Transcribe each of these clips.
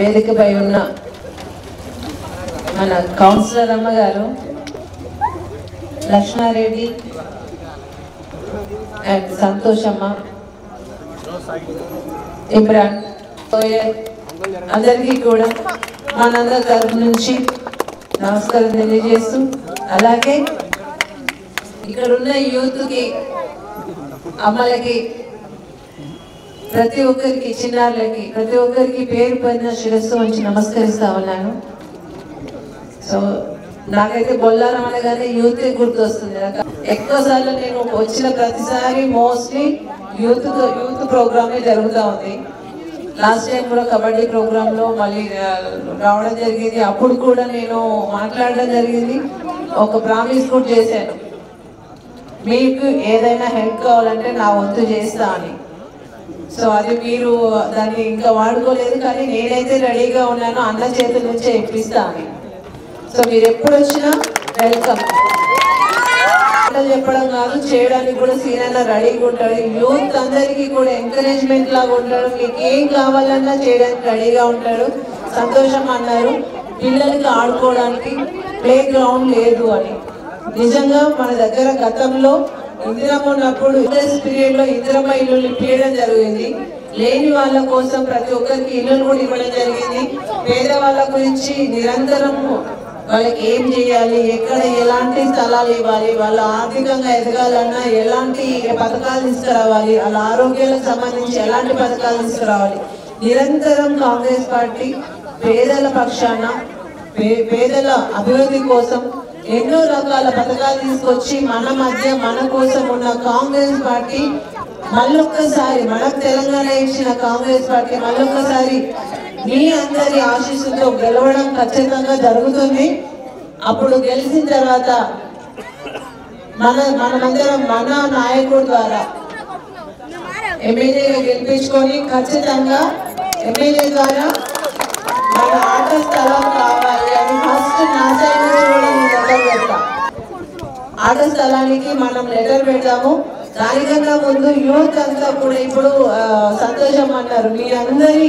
వేదికపై ఉన్న మన కౌన్సిలర్ అమ్మ గారు లక్ష్మారెడ్డి అండ్ సంతోష్ అమ్మ ఇమ్రాన్ సోయర్ అందరికీ కూడా మనందరి తరపు నుంచి నమస్కారం తెలియజేస్తూ అలాగే ఇక్కడ ఉన్న యూత్కి అమ్మలకి ప్రతి ఒక్కరికి చిన్నారులకి ప్రతి ఒక్కరికి పేరు పైన శిరస్సు ఉంచి నమస్కరిస్తా ఉన్నాను సో నాకైతే బొల్లారం అనగానే యూత్ గుర్తొస్తుంది నాకు ఎక్కువ సార్లు నేను వచ్చిన ప్రతిసారి మోస్ట్లీ యూత్ యూత్ ప్రోగ్రామే జరుగుతూ ఉంది లాస్ట్ టైం కూడా కబడ్డీ ప్రోగ్రామ్ లో మళ్ళీ ఆ, రావడం జరిగింది అప్పుడు కూడా నేను మాట్లాడడం జరిగింది ఒక ప్రామిస్ కూడా చేశాను మీకు ఏదైనా హెల్ప్ కావాలంటే నా వంతు చేస్తా అని సో అది మీరు దాన్ని ఇంకా వాడుకోలేదు కానీ నేనైతే రెడీగా ఉన్నాను అన్న చేతుల నుంచే ఇప్పిస్తా అని సో మీరు ఎప్పుడు వచ్చినా వెల్కమ్ మాటలు చెప్పడం కాదు చేయడానికి కూడా సీనన్న రెడీగా ఉంటాడు యూత్ అందరికీ కూడా ఎంకరేజ్మెంట్ లాగా ఉంటాడు మీకు ఏం కావాలన్నా చేయడానికి రెడీగా ఉంటాడు సంతోషం అన్నారు పిల్లలకి ఆడుకోవడానికి ప్లే గ్రౌండ్ లేదు అని నిజంగా మన దగ్గర గతంలో ఇందిరమ్మ ఉన్నప్పుడు పీరియడ్ లో ఇందిరమ్మ ఇల్లు ఇప్పించడం జరిగింది లేని వాళ్ళ కోసం ప్రతి ఒక్కరికి ఇల్లులు కూడా ఇవ్వడం జరిగింది పేదవాళ్ళ గురించి నిరంతరం వాళ్ళకి ఏం చేయాలి ఎక్కడ ఎలాంటి స్థలాలు ఇవ్వాలి వాళ్ళ ఆర్థికంగా ఎదగాలన్నా ఎలాంటి పథకాలు తీసుకురావాలి వాళ్ళ ఆరోగ్యాలకు సంబంధించి ఎలాంటి పథకాలు తీసుకురావాలి నిరంతరం కాంగ్రెస్ పార్టీ పేదల పక్షాన పే- పేదల అభివృద్ధి కోసం ఎన్నో రకాల పథకాలు తీసుకొచ్చి మన మధ్య మన కోసం ఉన్న కాంగ్రెస్ పార్టీ మళ్ళొక్కసారి మనకు తెలంగాణ ఇచ్చిన కాంగ్రెస్ పార్టీ మళ్ళొక్కసారి మీ అందరి ఆశీస్సుతో గెలవడం ఖచ్చితంగా జరుగుతుంది అప్పుడు గెలిచిన తర్వాత మన మనమందరం మన నాయకుడు ద్వారా ఎమ్మెల్యేగా గెలిపించుకొని ఖచ్చితంగా ఎమ్మెల్యే ద్వారా మన ఆట స్థలం కావాలి అని ఫస్ట్ నా సైడ్ నుంచి కూడా నేను లెటర్ పెడతా ఆట స్థలానికి మనం లెటర్ పెడదాము దానికన్నా ముందు యూత్ అంతా కూడా ఇప్పుడు ఆ, సంతోషం అన్నారు మీ అందరి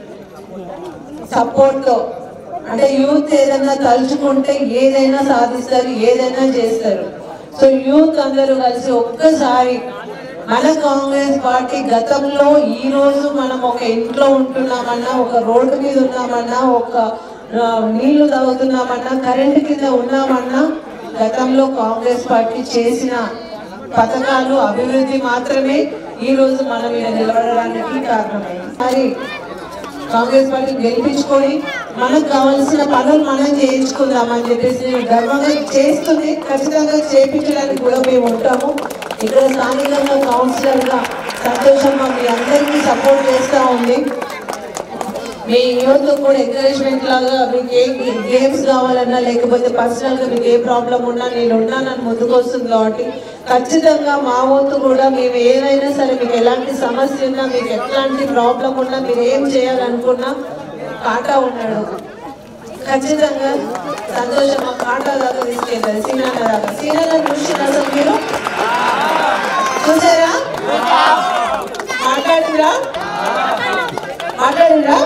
సపోర్ట్ తో అంటే యూత్ ఏదైనా తలుచుకుంటే ఏదైనా సాధిస్తారు ఏదైనా చేస్తారు సో యూత్ అందరూ కలిసి ఒక్కసారి మన కాంగ్రెస్ పార్టీ గతంలో ఈ రోజు మనం ఒక ఇంట్లో ఉంటున్నామన్నా ఒక రోడ్డు మీద ఉన్నామన్నా ఒక ఆ, నీళ్లు తాగుతున్నామన్నా కరెంటు కింద ఉన్నామన్నా గతంలో కాంగ్రెస్ పార్టీ చేసిన పథకాలు అభివృద్ధి మాత్రమే ఈ రోజు మనం ఇలా నిలబడడానికి కారణమైంది మరి కాంగ్రెస్ పార్టీ గెలిపించుకొని మనకు కావాల్సిన పనులు మనం చేయించుకుందామని చెప్పేసి నేను గర్వంగా చేస్తుంది ఖచ్చితంగా చేయించడానికి కూడా మేము ఉంటాము ఇక్కడ స్థానికంగా కౌన్సిలర్ గా సంతోషమ్మ మీ అందరికీ సపోర్ట్ చేస్తూ ఉంది మీ యువత కూడా ఎంకరేజ్మెంట్ లాగా మీకు ఏ గేమ్స్ కావాలన్నా లేకపోతే పర్సనల్ గా మీకు ఏ ప్రాబ్లం ఉన్నా నేను ఉన్నానని ముందుకు వస్తుంది కాబట్టి ఖచ్చితంగా మా వంతు కూడా మేము ఏదైనా సరే మీకు ఎలాంటి సమస్య ఉన్నా మీకు ఎట్లాంటి ప్రాబ్లం ఉన్నా మీరు ఏం చేయాలనుకున్నా కాటా ఉన్నాడు ఖచ్చితంగా సంతోషం మా కాటా దాకా తీసుకెళ్తారు సీనాన్న దాకా సీనాన్న చూసిన అసలు మీరు చూసారా మాట్లాడిందిరా మాట్లాడిందిరా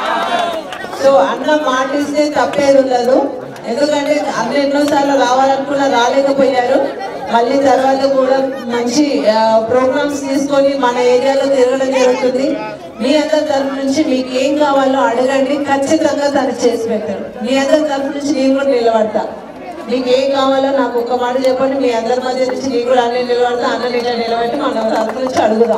సో అన్న మాట ఇస్తే తప్పేది ఉండదు ఎందుకంటే అన్న ఎన్నోసార్లు రావాలనుకున్నా రాలేకపోయారు మళ్ళీ తర్వాత కూడా మంచి ప్రోగ్రామ్స్ తీసుకొని మన ఏరియాలో తిరగడం జరుగుతుంది మీ అందరి తరఫు నుంచి మీకు ఏం కావాలో అడగండి ఖచ్చితంగా తను చేసి పెట్టారు మీ అందరి తరఫు నుంచి నేను కూడా నిలబడతా మీకు ఏం కావాలో నాకు ఒక్క మాట చెప్పండి మీ అందరి మధ్య నుంచి నేను కూడా అన్నీ నిలబడతా అన్న ఇట్లా నిలబెట్టి మన తరఫు నుంచి అడుగుదాం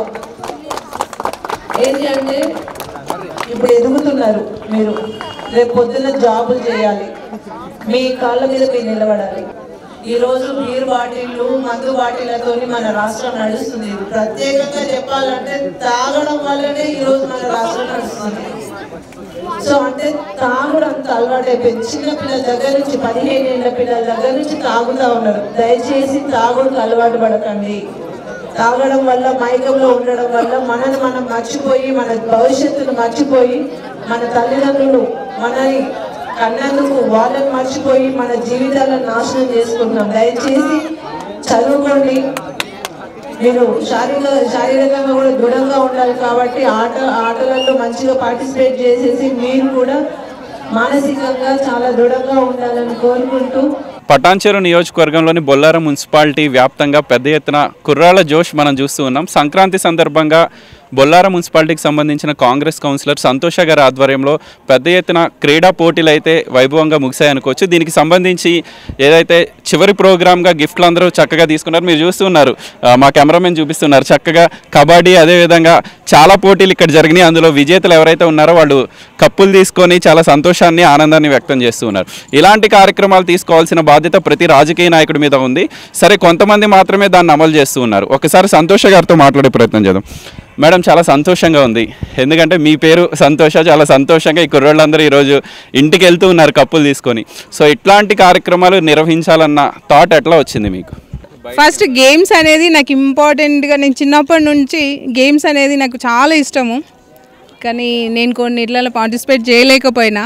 ఏంటి అంటే ఇప్పుడు ఎదుగుతున్నారు మీరు రేపు పొద్దున్న జాబులు చేయాలి మీ కాళ్ళ మీద మీరు నిలబడాలి ఈ రోజు బీర్ బాటిళ్ళు మందు బాటిళ్లతో మన రాష్ట్రం నడుస్తుంది ప్రత్యేకంగా చెప్పాలంటే తాగడం వల్లనే ఈ రోజు మన రాష్ట్రం నడుస్తుంది సో అంటే తాగుడు అంత అలవాటు అయిపోయింది చిన్న పిల్లల దగ్గర నుంచి పదిహేను ఏళ్ళ పిల్లల దగ్గర నుంచి తాగుతా ఉన్నారు దయచేసి తాగుడుకు అలవాటు పడకండి తాగడం వల్ల మైకంలో ఉండడం వల్ల మనని మనం మర్చిపోయి మన భవిష్యత్తును మర్చిపోయి మన తల్లిదండ్రులు మనని కన్నందుకు వాళ్ళని మర్చిపోయి మన జీవితాలను నాశనం చేసుకుంటున్నాం దయచేసి చదువుకోండి మీరు శారీరక శారీరకంగా కూడా దృఢంగా ఉండాలి కాబట్టి ఆట ఆటలలో మంచిగా పార్టిసిపేట్ చేసేసి మీరు కూడా మానసికంగా చాలా దృఢంగా ఉండాలని కోరుకుంటూ పటాన్చెరు నియోజకవర్గంలోని బొల్లారం మున్సిపాలిటీ వ్యాప్తంగా పెద్ద ఎత్తున కుర్రాళ్ళ జోష్ మనం చూస్తూ ఉన్నాం సంక్రాంతి సందర్భంగా బొల్లారం మున్సిపాలిటీకి సంబంధించిన కాంగ్రెస్ కౌన్సిలర్ సంతోష గారి ఆధ్వర్యంలో పెద్ద ఎత్తున క్రీడా పోటీలు అయితే వైభవంగా ముగిశాయనుకోవచ్చు దీనికి సంబంధించి ఏదైతే చివరి ప్రోగ్రామ్గా గిఫ్ట్లు అందరూ చక్కగా తీసుకున్నారు మీరు చూస్తున్నారు ఆ, మా కెమెరామెన్ చూపిస్తున్నారు చక్కగా కబడ్డీ అదేవిధంగా చాలా పోటీలు ఇక్కడ జరిగినాయి అందులో విజేతలు ఎవరైతే ఉన్నారో వాళ్ళు కప్పులు తీసుకొని చాలా సంతోషాన్ని ఆనందాన్ని వ్యక్తం చేస్తూ ఉన్నారు ఇలాంటి కార్యక్రమాలు తీసుకోవాల్సిన బాధ్యత ప్రతి రాజకీయ నాయకుడి మీద ఉంది సరే కొంతమంది మాత్రమే దాన్ని అమలు చేస్తూ ఉన్నారు ఒకసారి సంతోష గారితో మాట్లాడే ప్రయత్నం చేద్దాం మేడం చాలా సంతోషంగా ఉంది ఎందుకంటే మీ పేరు సంతోష చాలా సంతోషంగా ఈ కుర్రోళ్ళందరూ ఈరోజు ఇంటికి వెళ్తూ ఉన్నారు కప్పులు తీసుకొని సో ఇట్లాంటి కార్యక్రమాలు నిర్వహించాలన్న థాట్ ఎట్లా వచ్చింది మీకు ఫస్ట్ గేమ్స్ అనేది నాకు ఇంపార్టెంట్గా నేను చిన్నప్పటి నుంచి గేమ్స్ అనేది నాకు చాలా ఇష్టము కానీ నేను కొన్ని ఇట్లలో పార్టిసిపేట్ చేయలేకపోయినా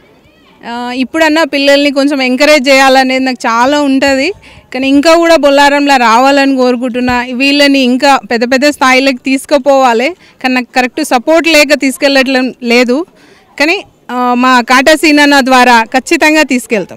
ఆ, ఇప్పుడన్నా పిల్లల్ని కొంచెం ఎంకరేజ్ చేయాలనేది నాకు చాలా ఉంటుంది కానీ ఇంకా కూడా బొల్లారంలో రావాలని కోరుకుంటున్నా వీళ్ళని ఇంకా పెద్ద పెద్ద స్థాయిలోకి తీసుకుపోవాలి కానీ నాకు కరెక్ట్ సపోర్ట్ లేక తీసుకెళ్ళట్లం లేదు కానీ ఆ, మా కాటా సీనన్న ద్వారా ఖచ్చితంగా తీసుకెళ్తాం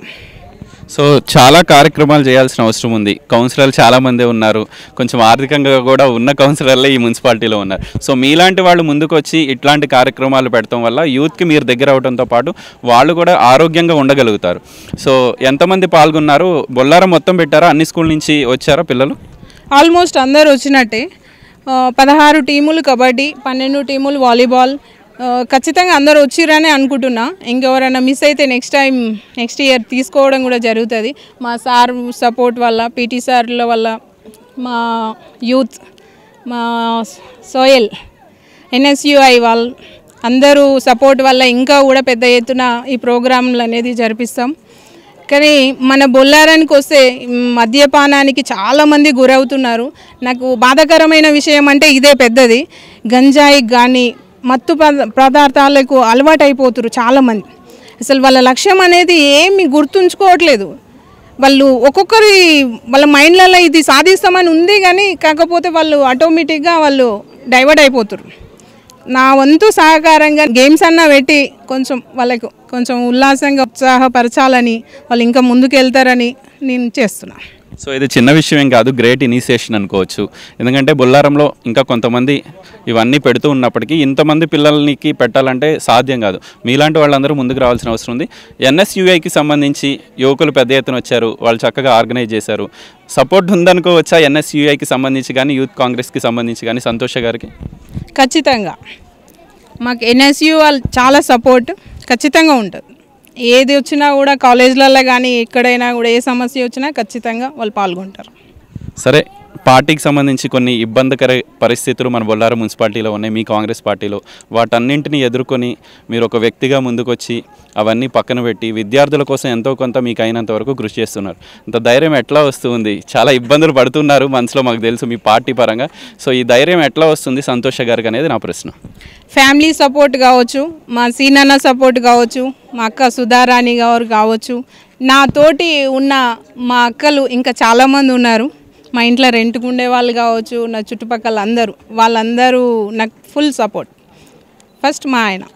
సో చాలా కార్యక్రమాలు చేయాల్సిన అవసరం ఉంది కౌన్సిలర్లు చాలా మంది ఉన్నారు కొంచెం ఆర్థికంగా కూడా ఉన్న కౌన్సిలర్లే ఈ మున్సిపాలిటీలో ఉన్నారు సో మీలాంటి వాళ్ళు ముందుకు వచ్చి ఇట్లాంటి కార్యక్రమాలు పెడతాం వల్ల యూత్కి మీరు దగ్గర అవడంతో పాటు వాళ్ళు కూడా ఆరోగ్యంగా ఉండగలుగుతారు సో ఎంతమంది పాల్గొన్నారు బొల్లారం మొత్తం పెట్టారా అన్ని స్కూల్ నుంచి వచ్చారా పిల్లలు ఆల్మోస్ట్ అందరు వచ్చినట్టే ఆ, పదహారు టీములు కబడ్డీ పన్నెండు టీములు వాలీబాల్ ఆ, ఖచ్చితంగా అందరు వచ్చిరని అనుకుంటున్నా ఇంకెవరైనా మిస్ అయితే నెక్స్ట్ టైం నెక్స్ట్ ఇయర్ తీసుకోవడం కూడా జరుగుతుంది మా సార్ సపోర్ట్ వల్ల పీటీ సార్ల వల్ల మా యూత్ మా సోయల్ ఎన్ఎస్యుఐ వాళ్ళు అందరూ సపోర్ట్ వల్ల ఇంకా కూడా పెద్ద ఎత్తున ఈ ప్రోగ్రాంలు అనేది జరిపిస్తాం కానీ మన బొల్లారానికి వస్తే మ్, మద్యపానానికి చాలామంది గురవుతున్నారు నాకు బాధాకరమైన విషయం అంటే ఇదే పెద్దది గంజాయి కానీ మత్తు పద- పదార్థాలకు అలవాటైపోతున్నారు చాలామంది అసలు వాళ్ళ లక్ష్యం అనేది ఏమి గుర్తుంచుకోవట్లేదు వాళ్ళు ఒక్కొక్కరి వాళ్ళ మైండ్లలో ఇది సాధిస్తామని ఉంది కానీ కాకపోతే వాళ్ళు ఆటోమేటిక్గా వాళ్ళు డైవర్ట్ అయిపోతారు నా వంతు సహకారంగా గేమ్స్ అన్నా పెట్టి కొంచెం వాళ్ళకు కొంచెం ఉల్లాసంగా ఉత్సాహపరచాలని వాళ్ళు ఇంకా ముందుకు వెళ్తారని నేను చేస్తున్నా సో ఇది చిన్న విషయం ఏం కాదు గ్రేట్ ఇనిషియేషన్ అనుకోవచ్చు ఎందుకంటే బొల్లారంలో ఇంకా కొంతమంది ఇవన్నీ పెడుతూ ఉన్నప్పటికీ ఇంతమంది పిల్లలకి పెట్టాలంటే సాధ్యం కాదు మీలాంటి వాళ్ళందరూ ముందుకు రావాల్సిన అవసరం ఉంది ఎన్ఎస్యుఐకి సంబంధించి యువకులు పెద్ద ఎత్తున వచ్చారు వాళ్ళు చక్కగా ఆర్గనైజ్ చేశారు సపోర్ట్ ఉందనుకోవచ్చా ఎన్ఎస్యుఐకి సంబంధించి కానీ యూత్ కాంగ్రెస్కి సంబంధించి కానీ సంతోష గారికి ఖచ్చితంగా మాకు ఎన్ఎస్యు వాళ్ళు చాలా సపోర్ట్ ఖచ్చితంగా ఉంటుంది ఏది వచ్చినా కూడా కాలేజ్లలో కానీ ఎక్కడైనా కూడా ఏ సమస్య వచ్చినా ఖచ్చితంగా వాళ్ళు పాల్గొంటారు సరే పార్టీకి సంబంధించి కొన్ని ఇబ్బందికర పరిస్థితులు మన బొల్లారం మున్సిపాలిటీలో ఉన్నాయి మీ కాంగ్రెస్ పార్టీలో వాటన్నింటినీ ఎదుర్కొని మీరు ఒక వ్యక్తిగా ముందుకొచ్చి అవన్నీ పక్కన పెట్టి విద్యార్థుల కోసం ఎంతో కొంత మీకు అయినంత వరకు కృషి చేస్తున్నారు ఇంత ధైర్యం ఎట్లా వస్తుంది చాలా ఇబ్బందులు పడుతున్నారు మనసులో మాకు తెలుసు మీ పార్టీ పరంగా సో ఈ ధైర్యం ఎట్లా వస్తుంది సంతోష గారికి అనేది నా ప్రశ్న ఫ్యామిలీ సపోర్ట్ కావచ్చు మా సీనన్న సపోర్ట్ కావచ్చు మా అక్క సుధారాణి గారు కావచ్చు నా తోటి ఉన్న మా అక్కలు ఇంకా చాలామంది ఉన్నారు మా ఇంట్లో రెంట్కు ఉండే వాళ్ళు కావచ్చు నా చుట్టుపక్కల అందరూ వాళ్ళందరూ నాకు ఫుల్ సపోర్ట్ ఫస్ట్ మా ఆయన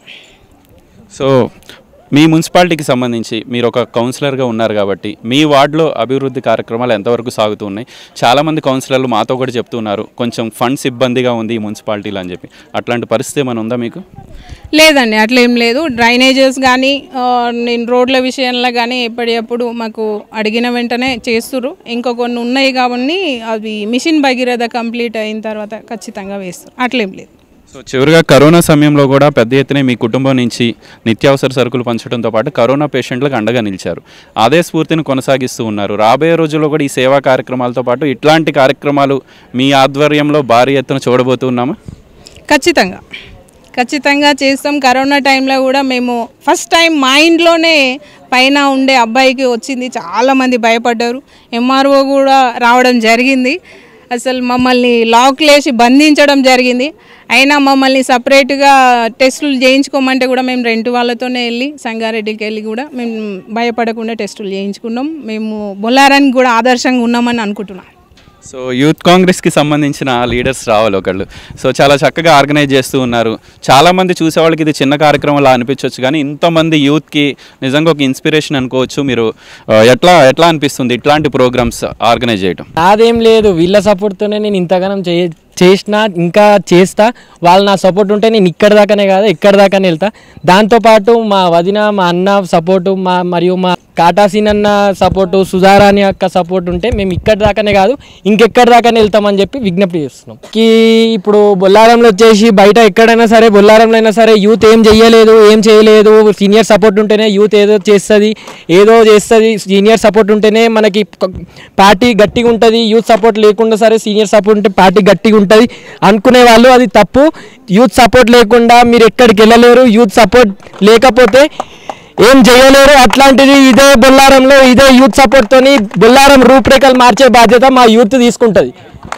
సో మీ మున్సిపాలిటీకి సంబంధించి మీరు ఒక కౌన్సిలర్గా ఉన్నారు కాబట్టి మీ వార్డులో అభివృద్ధి కార్యక్రమాలు ఎంతవరకు సాగుతూ ఉన్నాయి చాలామంది కౌన్సిలర్లు మాతో కూడా చెప్తున్నారు కొంచెం ఫండ్స్ ఇబ్బందిగా ఉంది ఈ మున్సిపాలిటీలో అని చెప్పి అట్లాంటి పరిస్థితి ఏమైనా ఉందా మీకు లేదండి అట్లా ఏం లేదు డ్రైనేజెస్ కానీ ఆ, నేను రోడ్ల విషయంలో కానీ ఎప్పటికప్పుడు మాకు అడిగిన వెంటనే చేస్తురు ఇంకా కొన్ని ఉన్నాయి కాబట్టి అవి మిషన్ భగీరథ కంప్లీట్ అయిన తర్వాత ఖచ్చితంగా వేస్తారు అట్లేం లేదు సో చివరిగా కరోనా సమయంలో కూడా పెద్ద ఎత్తున మీ కుటుంబం నుంచి నిత్యావసర సరుకులు పంచడంతో పాటు కరోనా పేషెంట్లకు అండగా నిలిచారు అదే స్ఫూర్తిని కొనసాగిస్తూ ఉన్నారు రాబోయే రోజుల్లో కూడా ఈ సేవా కార్యక్రమాలతో పాటు ఇట్లాంటి కార్యక్రమాలు మీ ఆధ్వర్యంలో భారీ ఎత్తున చూడబోతున్నామా ఖచ్చితంగా ఖచ్చితంగా చేస్తాం కరోనా టైంలో కూడా మేము ఫస్ట్ టైం మా ఇంట్లోనే పైన ఉండే అబ్బాయికి వచ్చింది చాలామంది భయపడ్డారు ఎంఆర్ఓ కూడా రావడం జరిగింది అసలు మమ్మల్ని లాక్లేసి బంధించడం జరిగింది అయినా మమ్మల్ని సపరేట్గా టెస్టులు చేయించుకోమంటే కూడా మేము రెంట్ వాళ్ళతోనే వెళ్ళి సంగారెడ్డికి వెళ్ళి కూడా మేము భయపడకుండా టెస్టులు చేయించుకున్నాం మేము బొల్లారానికి కూడా ఆదర్శంగా ఉన్నామని అనుకుంటున్నాం సో యూత్ కాంగ్రెస్కి సంబంధించిన లీడర్స్ రావాలి ఒకళ్ళు సో చాలా చక్కగా ఆర్గనైజ్ చేస్తూ ఉన్నారు చాలామంది చూసేవాళ్ళకి ఇది చిన్న కార్యక్రమంలా అనిపించవచ్చు కానీ ఇంతమంది యూత్కి నిజంగా ఒక ఇన్స్పిరేషన్ అనుకోవచ్చు మీరు ఆ, ఎట్లా ఎట్లా అనిపిస్తుంది ఇట్లాంటి ప్రోగ్రామ్స్ ఆర్గనైజ్ చేయడం నాదేం లేదు వీళ్ళ సపోర్ట్తోనే నేను ఇంతగానం చే చేసిన ఇంకా చేస్తా వాళ్ళు నా సపోర్ట్ ఉంటే నేను ఇక్కడ దాకానే కాదు ఎక్కడ దాకానే వెళ్తా దాంతోపాటు మా వదిన మా అన్న సపోర్టు మా మరియు మా కాటాసీన్ అన్న సపోర్టు సుధారాణి అక్క సపోర్ట్ ఉంటే మేము ఇక్కడ దాకానే కాదు ఇంకెక్కడి దాకానే వెళ్తామని చెప్పి విజ్ఞప్తి చేస్తున్నాం కి ఇప్పుడు బొల్లారంలో వచ్చేసి బయట ఎక్కడైనా సరే బొల్లారంలో అయినా సరే యూత్ ఏం చెయ్యలేదు ఏం చేయలేదు సీనియర్ సపోర్ట్ ఉంటేనే యూత్ ఏదో చేస్తుంది ఏదో చేస్తుంది సీనియర్ సపోర్ట్ ఉంటేనే మనకి ప- పార్టీ గట్టిగా ఉంటుంది యూత్ సపోర్ట్ లేకుండా సరే సీనియర్ సపోర్ట్ ఉంటే పార్టీ గట్టిగా ఉంటుంది అనుకునే వాళ్ళు అది తప్పు యూత్ సపోర్ట్ లేకుండా మీరు ఎక్కడికి వెళ్ళలేరు యూత్ సపోర్ట్ లేకపోతే ఏం చేయలేరు అట్లాంటిది ఇదే బొల్లారంలో ఇదే యూత్ సపోర్ట్తోని బొల్లారం రూపురేఖలు మార్చే బాధ్యత మా యూత్ తీసుకుంటుంది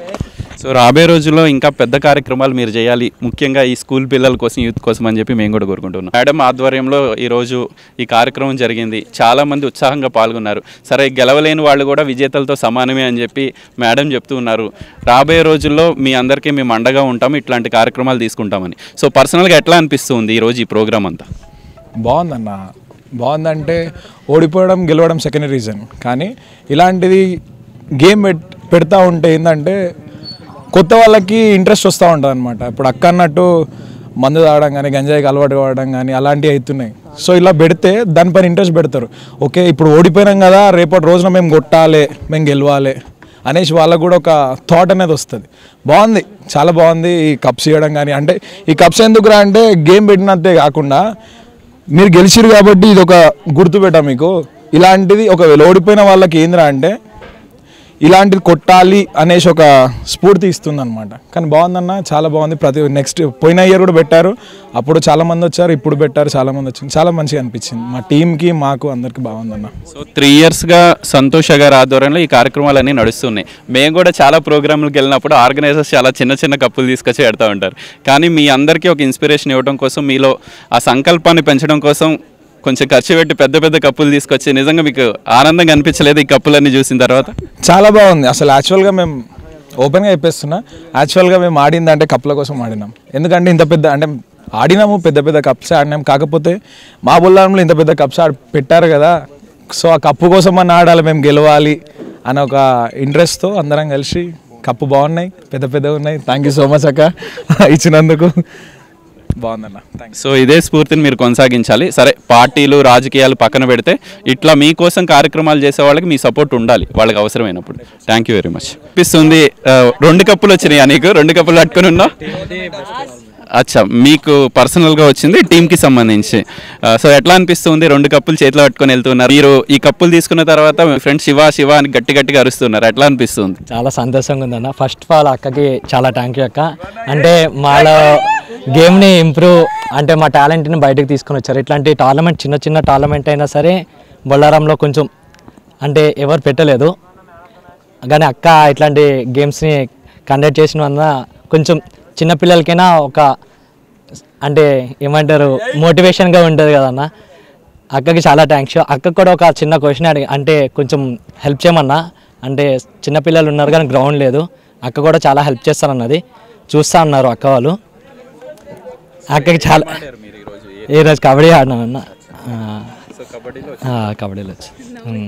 సో రాబోయే రోజుల్లో ఇంకా పెద్ద కార్యక్రమాలు మీరు చేయాలి ముఖ్యంగా ఈ స్కూల్ పిల్లల కోసం యూత్ కోసం అని చెప్పి మేము కూడా కోరుకుంటున్నాం మేడం ఆధ్వర్యంలో ఈరోజు ఈ కార్యక్రమం జరిగింది చాలామంది ఉత్సాహంగా పాల్గొన్నారు సరే గెలవలేని వాళ్ళు కూడా విజేతలతో సమానమే అని చెప్పి మేడం చెప్తూ ఉన్నారు రాబోయే రోజుల్లో మీ అందరికీ మేము అండగా ఉంటాం ఇట్లాంటి కార్యక్రమాలు తీసుకుంటామని సో పర్సనల్గా ఎట్లా అనిపిస్తుంది ఈరోజు ఈ ప్రోగ్రామ్ అంతా బాగుందన్న బాగుందంటే ఓడిపోవడం గెలవడం సెకండ్ రీజన్ కానీ ఇలాంటిది గేమ్ పెట్ పెడతా ఉంటే ఏంటంటే కొత్త వాళ్ళకి ఇంట్రెస్ట్ వస్తూ ఉంటుంది అనమాట ఇప్పుడు అక్క అన్నట్టు మందు తాగడం కానీ గంజాయికి అలవాటు కావడం కానీ అలాంటివి అవుతున్నాయి సో ఇలా పెడితే దానిపైన ఇంట్రెస్ట్ పెడతారు ఓకే ఇప్పుడు ఓడిపోయినాం కదా రేపటి రోజున మేము కొట్టాలి మేము గెలవాలి అనేసి వాళ్ళకు కూడా ఒక థాట్ అనేది వస్తుంది బాగుంది చాలా బాగుంది ఈ కప్స్ ఇవ్వడం కానీ అంటే ఈ కప్స్ ఎందుకురా అంటే గేమ్ పెట్టినంతే కాకుండా మీరు గెలిచిరు కాబట్టి ఇది ఒక గుర్తుపెట్టా మీకు ఇలాంటిది ఒకవేళ ఓడిపోయిన వాళ్ళకి ఏందిరా అంటే ఇలాంటిది కొట్టాలి అనేసి ఒక స్ఫూర్తి ఇస్తుంది అనమాట కానీ బాగుందన్న చాలా బాగుంది ప్రతి నెక్స్ట్ పోయిన ఇయర్ కూడా పెట్టారు అప్పుడు చాలా మంది వచ్చారు ఇప్పుడు పెట్టారు చాలా మంది వచ్చింది చాలా మంచిగా అనిపించింది మా టీంకి మాకు అందరికి బాగుందన్న సో త్రీ ఇయర్స్గా సంతోష్ గారి ఆధ్వర్యంలో ఈ కార్యక్రమాలన్నీ నడుస్తున్నాయి మేము కూడా చాలా ప్రోగ్రాంలకు వెళ్ళినప్పుడు ఆర్గనైజర్స్ చాలా చిన్న చిన్న కప్పులు తీసుకొచ్చి పెడతా ఉంటారు కానీ మీ అందరికీ ఒక ఇన్స్పిరేషన్ ఇవ్వడం కోసం మీలో ఆ సంకల్పాన్ని పెంచడం కోసం కొంచెం ఖర్చు పెట్టి పెద్ద పెద్ద కప్పులు తీసుకొచ్చి నిజంగా మీకు ఆనందంగా అనిపించలేదు ఈ కప్పులన్నీ చూసిన తర్వాత చాలా బాగుంది అసలు యాక్చువల్గా మేము ఓపెన్గా చెప్పేస్తున్నా యాక్చువల్గా మేము ఆడింది అంటే కప్పుల కోసం ఆడినాం ఎందుకంటే ఇంత పెద్ద అంటే ఆడినాము పెద్ద పెద్ద కప్స్ ఆడినాం కాకపోతే మా బుల్లారంలో ఇంత పెద్ద కప్స్ ఆడి పెట్టారు కదా సో ఆ కప్పు కోసం అని ఆడాలి మేము గెలవాలి అని ఒక ఇంట్రెస్ట్తో అందరం కలిసి కప్పు బాగున్నాయి పెద్ద పెద్దగా ఉన్నాయి థ్యాంక్ యూ సో మచ్ అక్క ఇచ్చినందుకు బాగుందన్న థ్యాంక్ సో ఇదే స్ఫూర్తిని మీరు కొనసాగించాలి సరే పార్టీలు రాజకీయాలు పక్కన పెడితే ఇట్లా మీకోసం కార్యక్రమాలు చేసే వాళ్ళకి మీ సపోర్ట్ ఉండాలి వాళ్ళకి అవసరమైనప్పుడు థ్యాంక్ యూ వెరీ మచ్ అనిపిస్తుంది ఆ, రెండు కప్పులు వచ్చినాయా నీకు రెండు కప్పులు పట్టుకొని ఉన్నావు అచ్చా మీకు పర్సనల్గా వచ్చింది టీంకి సంబంధించి ఆ, సో ఎట్లా అనిపిస్తుంది రెండు కప్పులు చేతిలో పట్టుకొని వెళ్తున్నారు మీరు ఈ కప్పులు తీసుకున్న తర్వాత మీ ఫ్రెండ్ శివ శివ అని గట్టి గట్టిగా అరుస్తున్నారు ఎట్లా అనిపిస్తుంది చాలా సంతోషంగా ఉందన్న ఫస్ట్ ఆఫ్ ఆల్ అక్కకి చాలా థ్యాంక్ యూ అక్క అంటే మాలో గేమ్ని ఇంప్రూవ్ అంటే మా టాలెంట్ని బయటకు తీసుకొని వచ్చారు ఇట్లాంటి టోర్నమెంట్ చిన్న చిన్న టోర్నమెంట్ అయినా సరే బొల్లారంలో కొంచెం అంటే ఎవరు పెట్టలేదు కానీ అక్క ఇట్లాంటి గేమ్స్ని కండక్ట్ చేసిన వల్ల కొంచెం చిన్నపిల్లలకైనా ఒక అంటే ఏమంటారు మోటివేషన్గా ఉంటుంది కదన్న అక్కకి చాలా థ్యాంక్స్ అక్కకి కూడా ఒక చిన్న క్వశ్చన్ అడిగి అంటే కొంచెం హెల్ప్ చేయమన్నా అంటే చిన్నపిల్లలు ఉన్నారు కానీ గ్రౌండ్ లేదు అక్క కూడా చాలా హెల్ప్ చేస్తానన్నది చూస్తా ఉన్నారు అక్క వాళ్ళు అక్కకి చాలా ఈరోజు కబడ్డీ ఆడినామన్న ఆ, ఆ, కబడ్డీలో వచ్చి ఉమ్.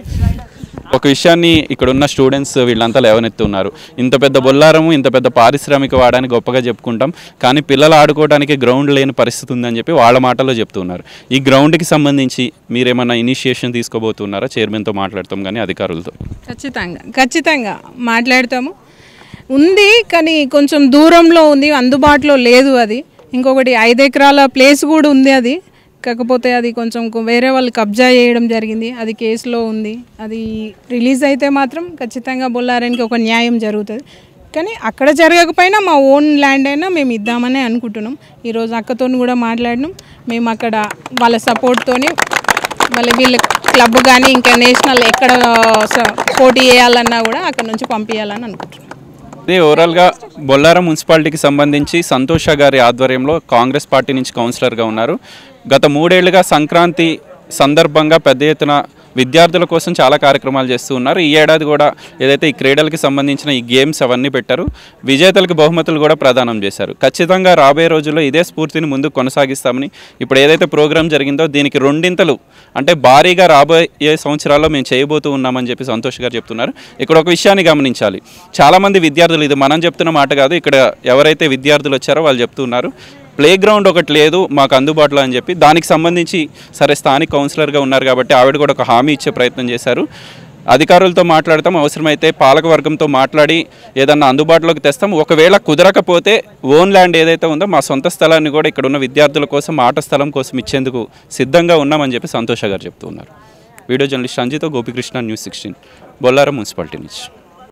ఒక విషయాన్ని ఇక్కడ ఉన్న స్టూడెంట్స్ వీళ్ళంతా లేవనెత్తున్నారు ఇంత పెద్ద బొల్లారము ఇంత పెద్ద పారిశ్రామిక వాడని గొప్పగా చెప్పుకుంటాం కానీ పిల్లలు ఆడుకోవడానికి గ్రౌండ్ లేని పరిస్థితి ఉందని చెప్పి వాళ్ళ మాటల్లో చెప్తున్నారు ఈ గ్రౌండ్కి సంబంధించి మీరేమన్నా ఇనిషియేషన్ తీసుకోబోతున్నారా చైర్మన్తో మాట్లాడతాం కానీ అధికారులతో ఖచ్చితంగా ఖచ్చితంగా మాట్లాడతాము ఉంది కానీ కొంచెం దూరంలో ఉంది అందుబాటులో లేదు అది ఇంకొకటి ఐదు ఎకరాల ప్లేస్ కూడా ఉంది అది కాకపోతే అది కొంచెం కొ- వేరే వాళ్ళు కబ్జా చేయడం జరిగింది అది కేసులో ఉంది అది రిలీజ్ అయితే మాత్రం ఖచ్చితంగా బొల్లారానికి ఒక న్యాయం జరుగుతుంది కానీ అక్కడ జరగకపోయినా మా ఓన్ ల్యాండ్ అయినా మేము ఇద్దామని అనుకుంటున్నాం ఈరోజు అక్కతో కూడా మాట్లాడినాం మేము అక్కడ వాళ్ళ సపోర్ట్తోని మళ్ళీ వీళ్ళ క్లబ్ కానీ ఇంకా నేషనల్ ఎక్కడ స- పోటీ చేయాలన్నా కూడా అక్కడ నుంచి పంపించాలని అనుకుంటున్నాం ఇది ఓవరాల్గా బొల్లారం మున్సిపాలిటీకి సంబంధించి సంతోష గారి ఆధ్వర్యంలో కాంగ్రెస్ పార్టీ నుంచి కౌన్సిలర్గా ఉన్నారు గత మూడేళ్లుగా సంక్రాంతి సందర్భంగా పెద్ద ఎత్తున విద్యార్థుల కోసం చాలా కార్యక్రమాలు చేస్తూ ఉన్నారు ఈ ఏడాది కూడా ఏదైతే ఈ క్రీడలకి సంబంధించిన ఈ గేమ్స్ అవన్నీ పెట్టారు విజేతలకు బహుమతులు కూడా ప్రదానం చేశారు ఖచ్చితంగా రాబోయే రోజుల్లో ఇదే స్ఫూర్తిని ముందుకు కొనసాగిస్తామని ఇప్పుడు ఏదైతే ప్రోగ్రాం జరిగిందో దీనికి రెండింతలు అంటే భారీగా రాబోయే సంవత్సరాల్లో మేము చేయబోతూ ఉన్నామని చెప్పి సంతోష్ గారు చెప్తున్నారు ఇక్కడ ఒక విషయాన్ని గమనించాలి చాలామంది విద్యార్థులు ఇది మనం చెప్తున్న మాట కాదు ఇక్కడ ఎవరైతే విద్యార్థులు వచ్చారో వాళ్ళు చెప్తున్నారు ప్లే గ్రౌండ్ ఒకటి లేదు మాకు అందుబాటులో అని చెప్పి దానికి సంబంధించి సరే స్థానిక కౌన్సిలర్గా ఉన్నారు కాబట్టి ఆవిడ కూడా ఒక హామీ ఇచ్చే ప్రయత్నం చేశారు అధికారులతో మాట్లాడతాం అవసరమైతే పాలకవర్గంతో మాట్లాడి ఏదన్నా అందుబాటులోకి తెస్తాం ఒకవేళ కుదరకపోతే ఓన్ ల్యాండ్ ఏదైతే ఉందో మా సొంత స్థలాన్ని కూడా ఇక్కడ ఉన్న విద్యార్థుల కోసం ఆట స్థలం కోసం ఇచ్చేందుకు సిద్ధంగా ఉన్నామని చెప్పి సంతోష గారు చెప్తూ ఉన్నారు వీడియో జర్నలిస్ట్ సంజితో Gopikrishna news sixteen Bollaram municipality నుంచి